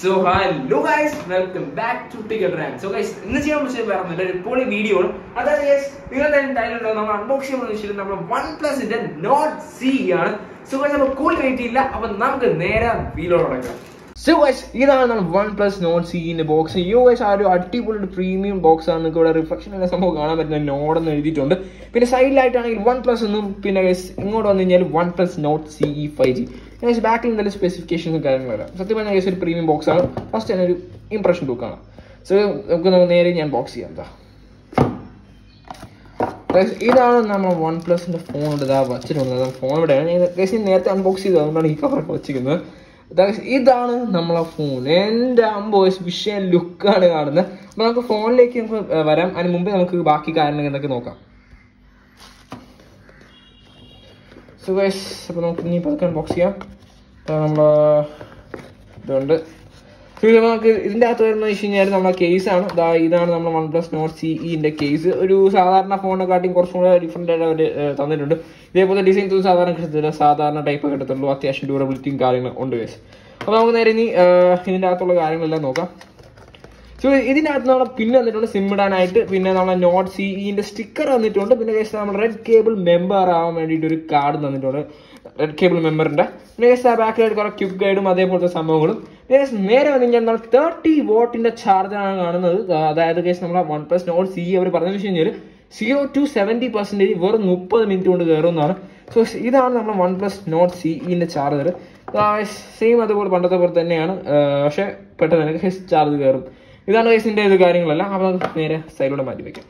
So hello guys welcome back to ticket ran so guys ഇന്ന് ചെയ്യാൻ പറ്റിയ വേറെ ഒന്നുമില്ല ഒരു പൊളി വീഡിയോ ആണ് അതായത് ഗൈസ് നിങ്ങൾ തന്നെ ടൈലുണ്ടോ നമ്മൾ അൺബോക്സ് ചെയ്യുമ്പോൾ വെച്ചിട്ട് നമ്മൾ വൺ പ്ലസിന്റെ നോട്ട് സി ആണ് സോ ഗൈസ് നമ്മൾ കൂൾ വെയിറ്റ് ഇല്ല അപ്പൊ നമുക്ക് നേരെ വീലോട് തുടങ്ങാം സോ ഗൈസ് ഇതാണ് നമ്മൾ വൺ പ്ലസ് നോട്ട് സിന്റെ ബോക്സ് യു ഗൈസ് ആ ഒരു അടിപൊളി പ്രീമിയം ബോക്സ് ആണ് നിങ്ങൾക്ക് ഇവിടെ റിഫ്ലക്ഷൻ എന്ന സംഭവം കാണാൻ പറ്റുന്ന നോഡ് എന്ന് എഴുതിയിട്ടുണ്ട് പിന്നെ സൈഡിലായിട്ടാണെങ്കിൽ വൺ പ്ലസ് എന്നും പിന്നെ ഗൈസ് ഇങ്ങോട്ട് വന്നു കഴിഞ്ഞാൽ OnePlus Nord C E five G guys ബാക്കിൽ എന്തെങ്കിലും സ്പെസിഫിക്കേഷൻസും കാര്യങ്ങളും വരാം സത്യം പറഞ്ഞാൽ ഗൈസ് ഒരു പ്രീമിയം ബോക്സ് ആണ് ഫസ്റ്റ് തന്നെ ഒരു ഇംപ്രഷൻ ലുക്കാണ് സോ നമുക്ക് നമുക്ക് നേരെ ഞാൻ ബോക്സ് ചെയ്യാം എന്താ Guys, ഇതാണ് നമ്മൾ വൺ പ്ലസിന്റെ ഫോൺ ഇതാ വച്ചിട്ടുള്ളത് ഫോൺ ഇവിടെയാണ് ഞാൻ ഗൈസ് നേരത്തെ അൺബോക്സ് ചെയ്തത് അതുകൊണ്ടാണ് ഈ കവറൊക്കെ വെച്ചിരിക്കുന്നത് Guys, ഇതാണ് നമ്മളെ ഫോൺ എൻ്റെ അമ്പോസ് വിഷയം ലുക്കാണ് കാണുന്നത് അപ്പൊ നമുക്ക് ഫോണിലേക്ക് നമുക്ക് ഏർ വരാം അതിന് മുമ്പേ നമുക്ക് ബാക്കി കാര്യങ്ങൾ എന്തൊക്കെ നോക്കാം സോ ഗൈസ് അപ്പോൾ നമുക്ക് ഇനി പതുക്കെ അൺബോക്സ് ചെയ്യാം അപ്പോൾ നമ്മൾ ഇതുണ്ട് So, ഇത് നമുക്ക് ഇതിൻ്റെ അകത്ത് വരുന്നത് വെച്ച് കഴിഞ്ഞാൽ നമ്മളെ കേസാണ് ഇതാ ഇതാണ് നമ്മൾ വൺ പ്ലസ് നോട്ട് സി ഇന്റെ കേസ് ഒരു സാധാരണ ഫോണിനെക്കാട്ടിയും കുറച്ചും കൂടെ ഡിഫറെൻ്റ് ആയിട്ട് അവർ തന്നിട്ടുണ്ട് ഇതേപോലെ ഡിസൈൻ ഒന്നും സാധാരണ കിട്ടത്തില്ല സാധാരണ ടൈപ്പ് കിട്ടത്തുള്ളൂ അത്യാവശ്യം ഡ്യൂറബിലിറ്റിയും കാര്യങ്ങളും ഉണ്ട് കേസ് അപ്പോൾ നമുക്ക് നേരെ ഇനി ഏർ, ഇതിൻ്റെ അകത്തുള്ള കാര്യങ്ങളെല്ലാം നോക്കാം സോ ഇതിനകത്ത് നമ്മൾ പിന്നെ വന്നിട്ടുണ്ട് സിം ഇടാനായിട്ട് പിന്നെ നമ്മളെ നോട്ട് സി ഇന്റെ സ്റ്റിക്കർ വന്നിട്ടുണ്ട് പിന്നെ കേസ് നമ്മൾ റെഡ് കേബിൾ മെമ്പർ ആവാൻ വേണ്ടിയിട്ട് ഒരു കാർഡ് തന്നിട്ടുണ്ട് റെഡ് കേബിൾ മെമ്പറിന്റെ പിന്നെ കേസ് ആ ബാക്കിലായിട്ട് കുറെ ക്യുക്ക് ഗൈഡും അതേപോലത്തെ സംഭവങ്ങളും പിന്നെ guys നേരെ വന്നു കഴിഞ്ഞാൽ നമ്മൾ തേർട്ടി വോട്ടിന്റെ ചാർജറാണ് കാണുന്നത് ആ, അതായത് കേസ് നമ്മളെ വൺ പ്ലസ് നോട്ട് സി അവർ പറഞ്ഞതെന്ന് വെച്ച് കഴിഞ്ഞാൽ സീറോ ടു സെവൻറ്റി പെർസെൻറ്റേജ് വെറും മുപ്പത് മിനിറ്റ് കൊണ്ട് കയറുമെന്നാണ് സോ ഇതാണ് നമ്മുടെ വൺ പ്ലസ് നോട്ട് സി ഇന്റെ ചാർജർ സെയിം അതുപോലെ പണ്ടത്തെ പോലെ തന്നെയാണ് ആ, പക്ഷേ പെട്ടെന്ന് തന്നെ ചാർജ് കയറും ഇതാണ് കേസിന്റെ ഇത് കാര്യങ്ങളെല്ലാം അപ്പൊ നമുക്ക് നേരെ സൈഡിലൂടെ മാറ്റി വെക്കാം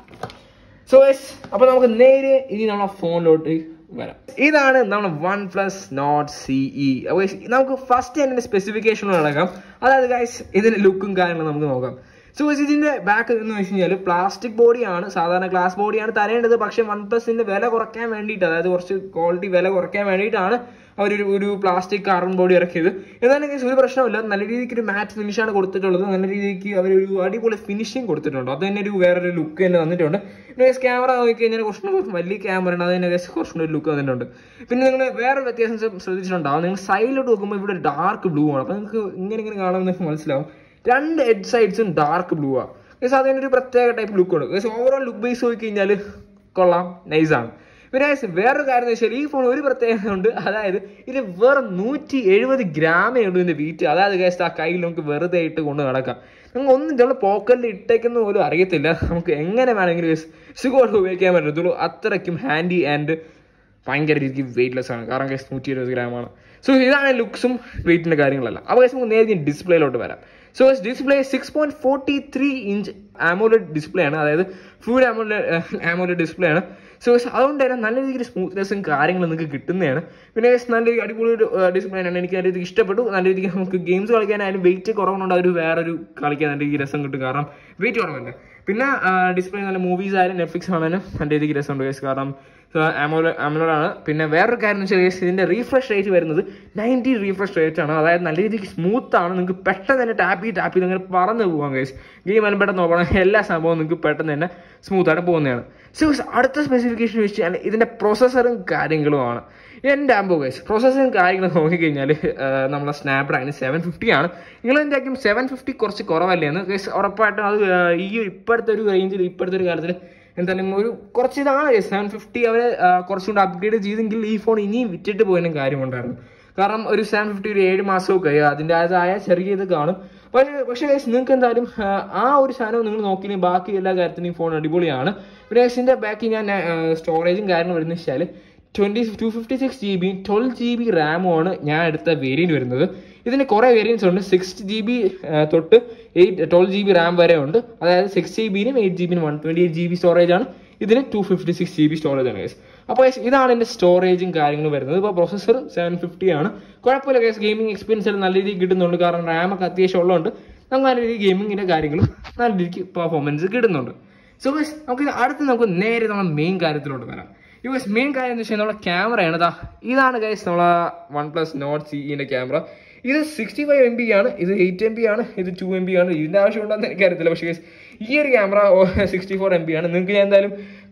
സോ ഗൈസ് അപ്പൊ നമുക്ക് നേരെ ഇനി നമ്മളെ ഫോണിലോട്ട് വരാം ഇതാണ് നമ്മുടെ OnePlus Nord C E നമുക്ക് ഫസ്റ്റ് അതിന്റെ സ്പെസിഫിക്കേഷനിൽ നടക്കാം അതായത് ഗൈസ് ഇതിന്റെ ലുക്കും കാര്യങ്ങളും നമുക്ക് നോക്കാം സോ ഇതിന്റെ ബാക്ക് എന്ന് വെച്ച് കഴിഞ്ഞാൽ പ്ലാസ്റ്റിക് ബോഡിയാണ് സാധാരണ ഗ്ലാസ് ബോഡിയാണ് തരേണ്ടത് പക്ഷെ വൺ പ്ലസിന്റെ വില കുറയ്ക്കാൻ വേണ്ടിയിട്ട് അതായത് കുറച്ച് ക്വാളിറ്റി വില കുറയ്ക്കാൻ വേണ്ടിയിട്ടാണ് അവരൊരു ഒരു പ്ലാസ്റ്റിക് കാർബൺ ബോഡി ഇറക്കിയത് എന്നാലും കേസ് ഒരു പ്രശ്നമില്ല നല്ല രീതിക്ക് ഒരു മാറ്റ് ഫിനിഷാണ് കൊടുത്തിട്ടുള്ളത് നല്ല രീതിക്ക് അവരൊരു അടിപൊളി ഫിനിഷിങ് കൊടുത്തിട്ടുണ്ട് അത് തന്നെ ഒരു വേറൊരു ലുക്ക് തന്നെ തന്നിട്ടുണ്ട് പിന്നെ കേസ് ക്യാമറ നോക്കി കഴിഞ്ഞാൽ കുറച്ചുകൂടെ വലിയ ക്യാമറ ഉണ്ട് അത് തന്നെ കേസ് കുറച്ചുകൂടെ ഒരു ലുക്ക് തന്നിട്ടുണ്ട് പിന്നെ നിങ്ങൾ വേറെ വ്യത്യാസം ശ്രദ്ധിച്ചിട്ടുണ്ടാവും നിങ്ങൾ സൈഡിലോട്ട് നോക്കുമ്പോൾ ഇവിടെ ഡാർക്ക് ബ്ലൂ ആണ് അപ്പോൾ നിങ്ങൾക്ക് ഇങ്ങനെ ഇങ്ങനെ കാണുമ്പോൾ നിങ്ങൾക്ക് മനസ്സിലാവും രണ്ട് ഹെഡ് സൈഡ്സും ഡാർക്ക് ബ്ലൂ ആണ് കേസ് അതിനൊരു പ്രത്യേക ടൈപ്പ് ലുക്കാണ് കേസ് ഓവറോൾ ലുക്ക് ബേസ് നോക്കി കഴിഞ്ഞാൽ കൊള്ളാം നൈസാണ് പിന്നെ guys, വേറൊരു കാര്യം എന്ന് വെച്ചാൽ ഈ ഫോൺ ഒരു പ്രത്യേകത ഉണ്ട് അതായത് ഇത് വെറും നൂറ്റി എഴുപത് ഗ്രാമേ ഉള്ളൂ ഇതിന്റെ വീറ്റ് അതായത് കേസ് ആ കയ്യിൽ നമുക്ക് വെറുതെ ഇട്ട് കൊണ്ട് നടക്കാം നമുക്ക് ഒന്നും നമ്മൾ പോക്കറ്റിൽ ഇട്ടേക്കുന്ന പോലും അറിയത്തില്ല നമുക്ക് എങ്ങനെ വേണമെങ്കിലും കേസ് സുഖമായിട്ട് ഉപയോഗിക്കാൻ പറ്റത്തുള്ളൂ അത്രയ്ക്കും ഹാൻഡി ആൻഡ് ഭയങ്കര രീതിക്ക് വെയിറ്റ്ലെസ് ആണ് കാരണം കേസ് നൂറ്റി ഇരുപത് ഗ്രാമാണ് സോ ഇതാണ് ലുക്സും വെയിറ്റിന്റെ കാര്യങ്ങളല്ല അപ്പോൾ കേസ് നമുക്ക് നേരെ ഡിസ്പ്ലേയിലോട്ട് വരാം so display six point forty three inch AMOLED display ആണ് അതായത് ഫുൾ ആമോലഡ് ആമോലഡ് ഡിസ്പ്ലേ ആണ് സോ അതുകൊണ്ട് തന്നെ നല്ല രീതിയിൽ സ്മൂത്ത്നെസ്സും കാര്യങ്ങളും നിങ്ങൾക്ക് കിട്ടുന്നതാണ് പിന്നെ guys നല്ല ഒരു അടിപൊളി ഒരു ഡിസ്പ്ലേ ആണ് എനിക്ക് നല്ല രീതിക്ക് ഇഷ്ടപ്പെട്ടു നല്ല രീതിക്ക് നമുക്ക് ഗെയിംസ് കളിക്കാനായാലും വെയിറ്റ് കുറവുണ്ട് ഒരു വേറൊരു കളിക്കാൻ നല്ല രീതിക്ക് രസം കിട്ടും കാരണം വെയിറ്റ് കുറവല്ലേ പിന്നെ ഡിസ്പ്ലേ നല്ല മൂവീസ് ആയാലും നെറ്റ്ഫ്ലിക്സ് ആണെങ്കിലും നല്ല രീതിക്ക് രസമുണ്ട് guys കാരണം ആമോല ആമലോഡാണ് പിന്നെ വേറൊരു കാര്യം എന്ന് വെച്ചാൽ ഇതിന്റെ റീഫ്രഷ് റേറ്റ് വരുന്നത് നയൻറ്റി റീഫ്രഷ് റേറ്റ് ആണ് അതായത് നല്ല രീതിക്ക് സ്മൂത്ത് ആണ് നിങ്ങൾക്ക് പെട്ടെന്ന് തന്നെ ടാപ്പ് ചെയ്ത് ടാപ്പ് ചെയ്ത് അങ്ങനെ പറന്ന് പോകാം ഗൈസ് ഗെയിം എല്ലാം പെട്ടെന്ന് നോക്കണം എല്ലാ സംഭവവും നിങ്ങൾക്ക് പെട്ടെന്ന് തന്നെ സ്മൂത്ത് ആയിട്ട് പോകുന്നതാണ് സോ അടുത്ത സ്പെസിഫിക്കേഷൻ വെച്ചാൽ ഇതിന്റെ പ്രോസസ്സറും കാര്യങ്ങളുമാണ് എൻ്റെ ആകുമ്പോൾ ഗൈസ് പ്രോസസ്സറും കാര്യങ്ങളും നോക്കിക്കഴിഞ്ഞാൽ നമ്മളെ സ്നാപ്ഡ്രാഗൺ സെവൻ ഫിഫ്റ്റി ആണ് നിങ്ങൾ എന്തായാലും സെവൻ ഫിഫ്റ്റി കുറച്ച് കുറവല്ലേ എന്ന് ഗൈസ് ഉറപ്പായിട്ടും അത് ആ, ഈ ഒരു ഇപ്പോഴത്തെ ഒരു റേഞ്ചിൽ ഇപ്പോഴത്തെ ഒരു കാലത്തിൽ എന്തായാലും ഒരു കുറച്ച് ഇതാണ് സെവൻ ഫിഫ്റ്റി അവർ കുറച്ചുകൂടി അപ്ഗ്രേഡ് ചെയ്തെങ്കിൽ ഈ ഫോൺ ഇനിയും വിറ്റിട്ട് പോയതിനും കാര്യമുണ്ടായിരുന്നു കാരണം ഒരു സെവൻ ഫിഫ്റ്റി ഒരു ഏഴ് മാസമൊക്കെ ആയി അതിൻ്റെതായ ചെറിയ ഇത് കാണും പക്ഷേ പക്ഷേ guys, നിങ്ങൾക്ക് എന്തായാലും ആ, ആ ഒരു സാധനം നിങ്ങൾ നോക്കിയില്ലെങ്കിൽ ബാക്കി എല്ലാ കാര്യത്തിനും ഈ ഫോൺ അടിപൊളിയാണ് പിന്നെ ഇതിൻ്റെ ബാക്കി ഞാൻ സ്റ്റോറേജും കാര്യങ്ങളും വരുന്ന വെച്ചാൽ twenty two fifty six G B twelve G B റാമുമാണ് ഞാൻ എടുത്ത വേരിയൻറ്റ് വരുന്നത് ഇതിന് കുറേ വേരിയൻസ് ഉണ്ട് സിക്സ് ജി ബി തൊട്ട് eight twelve G B RAM വരെ ഉണ്ട് അതായത് സിക്സ് ജി ബിനും എയ്റ്റ് ജി ബിനും one twenty eight G B storage ആണ് ഇതിന് two fifty six G B storage ആണ് ഗൈസ് അപ്പോൾ guys, ഇതാണ് എൻ്റെ സ്റ്റോറേജും കാര്യങ്ങളും വരുന്നത് ഇപ്പോൾ പ്രൊസസ്സർ സെവൻ ഫിഫ്റ്റി ആണ് കുഴപ്പമില്ല ഗൈസ് ഗെയിമിംഗ് എക്സ്പീരിയൻസ് എല്ലാം നല്ല രീതിയിൽ കിട്ടുന്നുണ്ട് കാരണം റാമൊക്കെ അത്യാവശ്യം ഉള്ളതുകൊണ്ട് നമുക്ക് നല്ല രീതിയിൽ ഗെയിമിങ്ങിൻ്റെ കാര്യങ്ങളും നല്ല രീതിക്ക് പെർഫോമൻസ് കിട്ടുന്നുണ്ട് സോ ഗൈസ് നമുക്ക് അടുത്ത് നമുക്ക് നേരെ നമ്മൾ മെയിൻ കാര്യത്തിലോട്ട് വരാം യു ഗൈസ് മെയിൻ കാര്യം എന്ന് വെച്ചാൽ നമ്മുടെ ക്യാമറയാണ് ഇതാ ഇതാണ് ഗൈസ് നമ്മളെ വൺ പ്ലസ് നോട്ട് സിഇൻ്റെ ക്യാമറ ഇത് സിക്സ്റ്റി ഫൈവ് എം ബി ആണ് ഇത് എയ്റ്റ് എം ബി ആണ് ഇത് ടു എം ബി ആണ് ഇതിൻ്റെ ആവശ്യമുണ്ടെന്ന് എനിക്കറിയത്തില്ല പക്ഷേ guys, ഈ ഒരു camera sixty four M B ആണ് നിങ്ങൾക്ക് ഞാൻ എന്തായാലും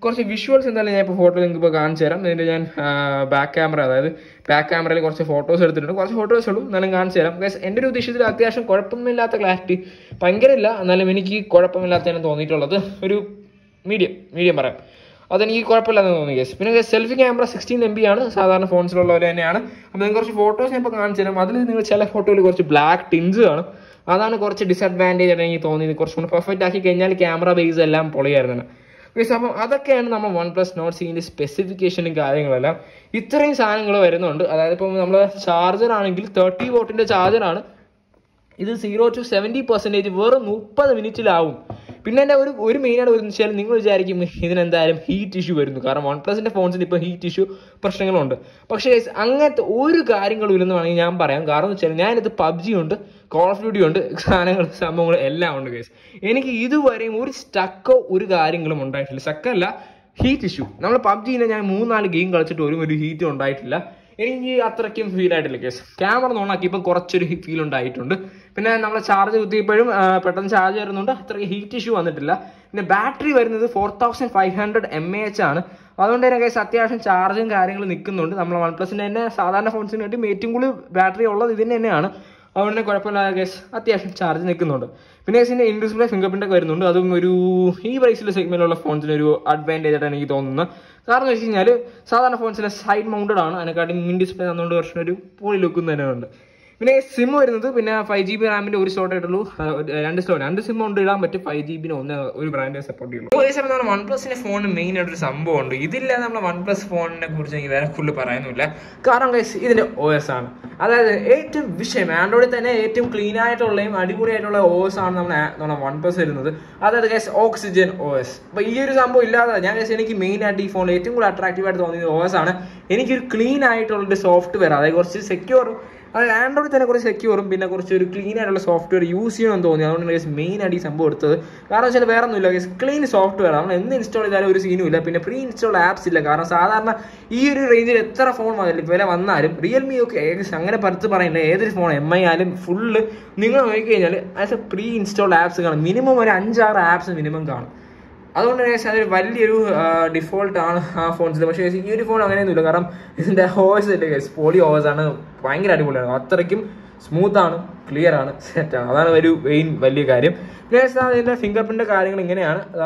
കുറച്ച് വിഷ്വൽസ് എന്തായാലും ഞാൻ ഇപ്പോൾ ഫോട്ടോ നിങ്ങൾക്ക് ഇപ്പോൾ കാണിച്ചു തരാം ഇതിൻ്റെ ഞാൻ ബാക്ക് ക്യാമറ അതായത് ബാക്ക് ക്യാമറയിൽ കുറച്ച് ഫോട്ടോസ് എടുത്തിട്ടുണ്ട് കുറച്ച് ഫോട്ടോസ് ഉള്ളൂ എന്നാലും കാണിച്ചു തരാം ഗൈസ് എൻ്റെ ഒരു ഉദ്ദേശത്തിൽ അത്യാവശ്യം കുഴപ്പമൊന്നുമില്ലാത്ത ക്ലാരിറ്റി ഭയങ്കര ഇല്ല എന്നാലും എനിക്ക് കുഴപ്പമില്ലാത്തതിന് തോന്നിയിട്ടുള്ളത് ഒരു മീഡിയം മീഡിയം പറയാം അതെനിക്ക് കുഴപ്പമില്ലെന്ന് തോന്നി ഗേസ് പിന്നെ selfie camera sixteen M B ആണ് സാധാരണ ഫോൺസിലുള്ള പോലെ തന്നെയാണ് അപ്പോൾ നിങ്ങൾക്ക് കുറച്ച് ഫോട്ടോസ് ഞാൻ ഇപ്പോൾ കാണിച്ചു തരാം അതിൽ നിങ്ങൾ ചില ഫോട്ടോയിൽ കുറച്ച് ബ്ലാക്ക് ടിൻസ് കാണും അതാണ് കുറച്ച് ഡിസഡ്വാൻറ്റേജ് ആയിട്ട് എനിക്ക് തോന്നിയത് കുറച്ചുകൂടി പെർഫെക്റ്റ് ആക്കി കഴിഞ്ഞാൽ ക്യാമറ ബേസ് എല്ലാം പൊളിയായിരുന്നു ഗൈസ് അപ്പം അതൊക്കെയാണ് നമ്മൾ വൺ പ്ലസ് നോട്ട് സീൻ്റെ സ്പെസിഫിക്കേഷനും കാര്യങ്ങളെല്ലാം ഇത്രയും സാധനങ്ങൾ വരുന്നുണ്ട് അതായത് ഇപ്പം നമ്മൾ ചാർജർ ആണെങ്കിൽ തേർട്ടി വോട്ടിൻ്റെ ചാർജറാണ് ഇത് സീറോ ടു സെവൻറ്റി പെർസെൻറ്റേജ് വെറും മുപ്പത് മിനിറ്റിലാവും പിന്നെ എൻ്റെ ഒരു ഒരു മെയിനായിട്ട് വരുന്നത് വെച്ചാൽ നിങ്ങൾ വിചാരിക്കും ഇതിനെന്തായാലും ഹീറ്റ് ഇഷ്യൂ വരുന്നു കാരണം വൺ പ്ലസിൻ്റെ ഫോൺസിന് ഇപ്പോൾ ഹീറ്റ് ഇഷ്യൂ പ്രശ്നങ്ങളുണ്ട് പക്ഷേ guys, അങ്ങനത്തെ ഒരു കാര്യങ്ങളും ഇല്ലെന്ന് വേണമെങ്കിൽ ഞാൻ പറയാം കാരണം എന്ന് വെച്ചാൽ ഞാനിത് പബ്ജി ഉണ്ട് കോൾ ഓഫ് ഡ്യൂട്ടി ഉണ്ട് സാധനങ്ങൾ സംഭവങ്ങൾ എല്ലാം ഉണ്ട് ഗൈസ് എനിക്ക് ഇതുവരെയും ഒരു സ്റ്റക്കോ ഒരു കാര്യങ്ങളും ഉണ്ടായിട്ടില്ല സ്റ്റക്കല്ല ഹീറ്റ് ഇഷ്യൂ നമ്മൾ പബ്ജിനെ ഞാൻ മൂന്നാല് ഗെയിം കളിച്ചിട്ട് ഒരു ഒരു ഹീറ്റും ഉണ്ടായിട്ടില്ല എനിക്ക് അത്രയ്ക്കും ഫീൽ ആയിട്ടില്ല കേസ് ക്യാമറ ഓണാക്കിയപ്പോൾ കുറച്ചൊരു ഫീൽ ഉണ്ടായിട്ടുണ്ട് പിന്നെ നമ്മൾ ചാർജ് കുത്തിയപ്പോഴും ആ, പെട്ടെന്ന് ചാർജ് വരുന്നുണ്ട് അത്രയ്ക്ക് ഹീറ്റ് ഇഷ്യൂ വന്നിട്ടില്ല പിന്നെ ബാറ്ററി വരുന്നത് four thousand five hundred M A H ആണ് അതുകൊണ്ട് തന്നെ കേസ് അത്യാവശ്യം ചാർജും കാര്യങ്ങളും നിൽക്കുന്നുണ്ട് നമ്മൾ വൺ പ്ലസിൻ്റെ തന്നെ സാധാരണ ഫോൺസിന് വേണ്ടി ഏറ്റവും കൂടുതൽ ബാറ്ററി ഉള്ളത് ഇതിന് തന്നെയാണ് അതുകൊണ്ട് തന്നെ കുഴപ്പമില്ലാതെ കേസ് അത്യാവശ്യം ചാർജ് നിൽക്കുന്നുണ്ട് പിന്നെ കേസിൻ്റെ ഇൻ ഡിസ്പ്ലേ ഫിംഗർ പ്രിൻ്റ് ഒക്കെ വരുന്നുണ്ട് അതും ഒരു ഈ പ്രൈസിൽ സെഗ്മെൻറ്റിലുള്ള ഫോൺസിന് ഒരു അഡ്വാൻറ്റേജ് ആയിട്ടാണ് എനിക്ക് തോന്നുന്നത് കാരണം എന്ന് വെച്ച് കഴിഞ്ഞാൽ സാധാരണ ഫോൺസിലെ സൈഡ് മൗണ്ടഡ് ആണ് അതിനെക്കാട്ടി ഇൻ ഡിസ്പ്ലേ തന്നുകൊണ്ട് കുറച്ചും ഒരു പൊളി ലുക്കും തന്നെ ഉണ്ട് പിന്നെ സിം വരുന്നത് പിന്നെ ഫൈവ് ജി ബി റാമിന്റെ ഒരു സ്ലോട്ട് ആയിട്ടുള്ളൂ ആ, ഒരു- രണ്ട് സ്ലോട്ട് രണ്ട് സിം കൊണ്ട് ഇടാൻ പറ്റും ഫൈവ് ജി ബിന് ഒന്ന് ഒരു ബ്രാൻഡ് സപ്പോർട്ട് ചെയ്യുള്ളൂ അതേ സമയം വൺ പ്ലസിന്റെ ഫോണിന് മെയിൻ ആയിട്ടൊരു സംഭവം ഉണ്ട് ഇതില്ലാതെ നമ്മുടെ വൺ പ്ലസ് ഫോണിനെ കുറിച്ച് എനിക്ക് വേറെ കൂടുതൽ പറയുന്നില്ല കാരണം guys, ഇതിന്റെ ഒ എസ് ആണ് അതായത് ഏറ്റവും വിഷയം ആൻഡ്രോയിഡിൽ തന്നെ ഏറ്റവും ക്ലീൻ ആയിട്ടുള്ളതും അടിപൊളിയായിട്ടുള്ള ഒ എസ് ആണ് നമ്മുടെ ആ- നമ്മുടെ വൺ പ്ലസ് വരുന്നത് അതായത് ഗൈസ് ഓക്സിജൻ ഒ എസ് അപ്പൊ ഈ ഒരു സംഭവം ഇല്ലാതെ ഞാൻ guys എനിക്ക് മെയിൻ ആയിട്ട് ഈ ഫോണിൽ ഏറ്റവും കൂടുതൽ അട്രാക്റ്റീവ് ആയിട്ട് തോന്നിയത് ഒ എസ് ആണ് എനിക്കൊരു ക്ലീൻ ആയിട്ടുള്ള ഒരു സോഫ്റ്റ്വെയർ അതായത് കുറച്ച് സെക്യൂർ അത് ആൻഡ്രോയിഡ് തന്നെ കുറച്ച് സെക്യൂറും പിന്നെ കുറച്ച് ഒരു ക്ലീൻ ആയിട്ടുള്ള സോഫ്റ്റ്വെയർ യൂസ് ചെയ്യണമെന്ന് തോന്നി അതുകൊണ്ട് ഗൈസ് മെയിൻ ആയിട്ട് ഈ സംഭവം എടുത്തത് കാരണം വെച്ചാൽ വേറെ ഒന്നുമില്ല ഗൈസ് ക്ലീൻ സോഫ്റ്റ്വെയർ നമ്മൾ എന്ത് ഇൻസ്റ്റാൾ ചെയ്താലും ഒരു സീനും ഇല്ല പിന്നെ പ്രീ ഇൻസ്റ്റാൾ ആപ്സ് ഇല്ല കാരണം സാധാരണ ഈ ഒരു റേഞ്ചിൽ എത്ര ഫോൺ വന്നാലും വില വന്നാലും റിയൽമി ഒക്കെ ഏകദേശം അങ്ങനെ പരത്ത് പറയില്ല ഏതൊരു ഫോൺ എം ഐ ആയാലും ഫുള്ള് നിങ്ങൾ നോക്കിക്കഴിഞ്ഞാൽ as a pre installed apps കാണും മിനിമം ഒരു അഞ്ചാറ് ആപ്സ് മിനിമം കാണും അതുകൊണ്ട് തന്നെ guys അതൊരു വലിയൊരു ഡിഫോൾട്ട് ആണ് ആ ഫോൺസിൽ പക്ഷേ guys ഈ ഒരു ഫോൺ അങ്ങനെയൊന്നുമില്ല കാരണം ഇതിന്റെ ഹോസ് അല്ലേ ഗൈസ് പോളി ഹോസ് ആണ് ഭയങ്കര അടിപൊളിയാണ് അത്രയ്ക്കും സ്മൂത്ത് ആണ് ക്ലിയർ ആണ് സെറ്റ് ആണ് അതാണ് ഒരു മെയിൻ വലിയ കാര്യം പിന്നെ guys ദാ ഇതിന്റെ ഫിംഗർ പ്രിന്റ് കാര്യങ്ങൾ ഇങ്ങനെയാണ് അതാ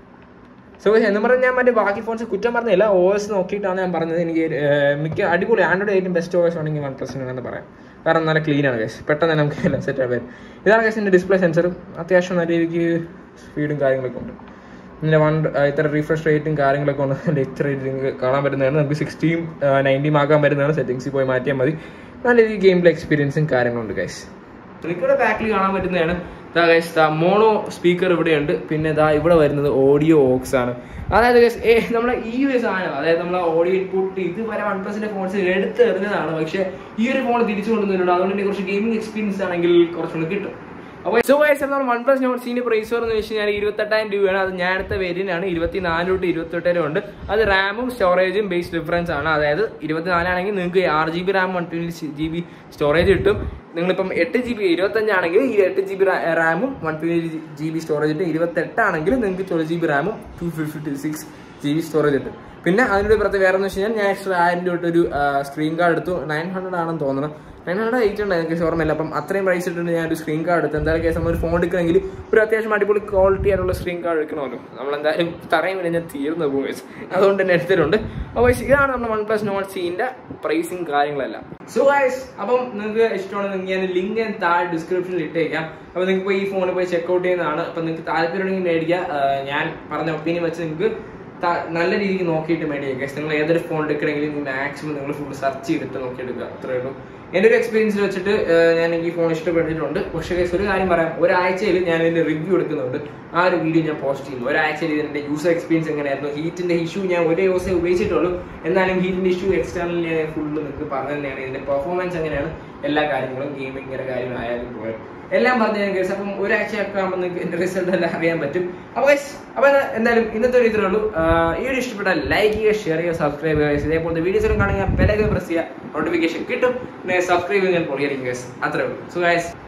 സോ എന്ന് പറഞ്ഞാൽ ഞാൻ മറ്റേ ബാക്കി ഫോൺസ് കുറ്റം പറഞ്ഞില്ല ഒ എസ് നോക്കിയിട്ടാണ് ഞാൻ പറഞ്ഞത് എനിക്ക് ഏർ, മിക്ക അടിപൊളി ആൻഡ്രോയിഡ് ഏറ്റവും ബെസ്റ്റ് ഒ എസ് ആണെങ്കിൽ വൺ പ്ലസ് എന്ന് പറയാം കാരണം നല്ല ക്ലീൻ ആണ് കേസ് പെട്ടെന്ന് തന്നെ നമുക്ക് എല്ലാം സെറ്റ് ആവും ഇതാണ് കേസിൻ്റെ ഡിസ്പ്ലേ സെൻസറും അത്യാവശ്യം നല്ല രീതിക്ക് സ്പീഡും കാര്യങ്ങളൊക്കെ ഉണ്ട് പിന്നെ വൺ ഇത്ര റീഫ്രഷ് റേറ്റും കാര്യങ്ങളൊക്കെ ഉണ്ട് അതിൻ്റെ എച്ച് റേറ്റ് നിങ്ങൾക്ക് കാണാൻ പറ്റുന്നതാണ് നമുക്ക് സിക്സ്റ്റിയും നയൻറ്റിയും ആക്കാൻ പറ്റുന്നതാണ് സെറ്റിംഗ്സിൽ പോയി മാറ്റിയാൽ മതി നല്ല രീതിക്ക് ഗെയിം പ്ലേ എക്സ്പീരിയൻസും കാര്യങ്ങളുണ്ട് ഗൈസ് നിങ്ങളുടെ ബാക്കിൽ കാണാൻ പറ്റുന്നതാണ് ദാ ഗൈസ് ദാ മോണോ സ്പീക്കർ ഇവിടെയുണ്ട് പിന്നെ ദാ ഇവിടെ വരുന്നത് ഓഡിയോ ഓക്സ് ആണ് അതായത് ഗൈസ് ഏ നമ്മളെ ഈ ഒരു സാധനം അതായത് നമ്മളെ ഓഡിയോ ഇൻപുട്ട് ഇതുവരെ വൺ പ്ലസിന്റെ ഫോൺസ് എടുത്ത് എറിഞ്ഞതാണ് പക്ഷെ ഈ ഒരു ഫോൺ തിരിച്ചു കൊണ്ടുവന്നിട്ടുണ്ട് അതുകൊണ്ട് തന്നെ കുറച്ച് ഗെയിമിംഗ് എക്സ്പീരിയൻസ് ആണെങ്കിൽ കുറച്ചുകൂടി കിട്ടും അപ്പോൾ സോ ഗൈസ് നമ്മൾ വൺ പ്ലസ് നോട്ട് സീൻ്റെ പ്രൈസ് എന്ന് വെച്ച് കഴിഞ്ഞാൽ ഇരുപത്തെട്ടായിരം രൂപയാണ് അത് ഞാൻ എടുത്ത വേരിയൻ്റാണ് ഇരുപത്തിനാല് തൊട്ട് ഇരുപത്തെട്ട് ഉണ്ട് അത് റാമും സ്റ്റോറേജും ബേസ് ഡിഫറൻസ് ആണ് അതായത് ഇരുപത്തിനാലാണെങ്കിൽ നിങ്ങൾക്ക് ആറ് G B RAM one twenty G B storage കിട്ടും നിങ്ങളിപ്പം എട്ട് ജി ബി ഇരുപത്തഞ്ചാണെങ്കിൽ ഈ എട്ട് ജി ബി റാമും one twenty G B storage കിട്ടും ഇരുപത്തെട്ടാണെങ്കിൽ നിങ്ങൾക്ക് ട്വൽവ് ജി ബി റാമും two fifty six G B storage കിട്ടും പിന്നെ അതിനൊരു പ്രത്യേക വേറെ എന്ന് വെച്ച് കഴിഞ്ഞാൽ ഞാൻ എക്സ്ട്രാ ആയിരം രൂപ തൊട്ട് ഒരു സ്ക്രീൻ കാർഡ് എടുത്തു നയൻ ഹൺഡ്രഡ് ആണെന്ന് തോന്നുന്നു നയൻ ഹൺഡ്രഡ് എയ്റ്റ് ഉണ്ട് എനിക്ക് ഓർമ്മയില്ല അപ്പം അത്രയും പ്രൈസ് ഇട്ടിട്ട് ഞാൻ ഒരു സ്ക്രീൻ കാർഡ് എടുത്തു എന്തായാലും കേസ് നമ്മൾ ഒരു ഫോൺ എടുക്കണമെങ്കിൽ ഒരു അത്യാവശ്യം അടിപൊളി ക്വാളിറ്റി ആയിട്ടുള്ള സ്ക്രീൻ കാർഡ് എടുക്കണമല്ലോ നമ്മൾ എന്തായാലും തറയും വില ഞാൻ തീർന്നു പോകും guys. അതുകൊണ്ട് തന്നെ എടുത്തിട്ടുണ്ട് അപ്പോൾ guys, ഇതാണ് നമ്മുടെ വൺ പ്ലസ് നോട്ട് സീൻ്റെ പ്രൈസിങ് കാര്യങ്ങളെല്ലാം സോ ഗൈസ് അപ്പം നിങ്ങൾക്ക് ഇഷ്ടമാണെങ്കിൽ ഞാൻ ലിങ്ക് ഞാൻ താഴെ ഡിസ്ക്രിപ്ഷനിൽ ഇട്ടേക്കാം അപ്പോൾ നിങ്ങൾക്ക് പോയി ഈ ഫോണിൽ പോയി ചെക്കൗട്ട് ചെയ്യുന്നതാണ് അപ്പം നിങ്ങൾക്ക് താല്പര്യമുണ്ടെങ്കിൽ മേടിക്കുക ആ, ഞാൻ പറഞ്ഞ ഒപ്പീനിയൻ വെച്ച് നിങ്ങൾക്ക് ത- നല്ല രീതിക്ക് നോക്കിയിട്ട് മേടിക്കുക ഗൈസ് നിങ്ങൾ ഏതൊരു ഫോൺ എടുക്കണമെങ്കിലും മാക്സിമം നിങ്ങൾ ഫുൾ സെർച്ച് ചെയ്തിട്ട് നോക്കിയെടുക്കുക അത്രേ ഉള്ളൂ എൻ്റെ ഒരു എക്സ്പീരിയൻസിൽ വെച്ചിട്ട് ആ, ഞാൻ എനിക്ക് ഈ ഫോൺ ഇഷ്ടപ്പെട്ടിട്ടുണ്ട് പക്ഷേ ഗൈസ് ഒരു കാര്യം പറയാം ഒരാഴ്ചയിൽ ഞാൻ ഇതിന്റെ റിവ്യൂ എടുക്കുന്നുണ്ട് ആ ഒരു വീഡിയോ ഞാൻ പോസ്റ്റ് ചെയ്യുന്നു ഒരാഴ്ചയിൽ ഇതിന്റെ യൂസർ എക്സ്പീരിയൻസ് എങ്ങനെയായിരുന്നു ഹീറ്റിന്റെ ഇഷ്യൂ ഞാൻ ഒരേ ദിവസം ഉപയോഗിച്ചിട്ടുള്ളൂ എന്നാലും ഹീറ്റിന്റെ ഇഷ്യൂ എക്സ്റ്റേണൽ ഞാൻ ഫുള്ള് നിങ്ങൾക്ക് പറഞ്ഞു തന്നെയാണ് ഇതിന്റെ പെർഫോമൻസ് എങ്ങനെയാണ് എല്ലാ കാര്യങ്ങളും ഗെയിമിങ്ങിന്റെ കാര്യങ്ങളായാലും പോയത് എല്ലാം പറഞ്ഞു ഞാൻ കേസ് അപ്പം ഒരാഴ്ചയൊക്കെ ആകുമ്പോൾ നിങ്ങൾക്ക് എന്റെ റിസൾട്ട് എല്ലാം അറിയാൻ പറ്റും അപ്പോൾ guys, അപ്പോൾ ഇത് എന്തായാലും ഇന്നത്തെ ഒരു ഇത്രേ ഉള്ളൂ ആഹ് ഈ വീഡിയോ ഇഷ്ടപ്പെട്ടാൽ ലൈക്ക് ചെയ്യുക ഷെയർ ചെയ്യുക സബ്സ്ക്രൈബ് ചെയ്യുക guys. ഇതേപോലത്തെ വീഡിയോസ് എല്ലാം കാണുക ബെലൊക്കെ പ്രസ് ചെയ്യുക നോട്ടിഫിക്കേഷൻ കിട്ടും പിന്നെ സബ്സ്ക്രൈബ് ചെയ്യാൻ പൊളിയായിരിക്കും ഗൈസ് അത്രേ ഉള്ളൂ സോ ഗൈസ്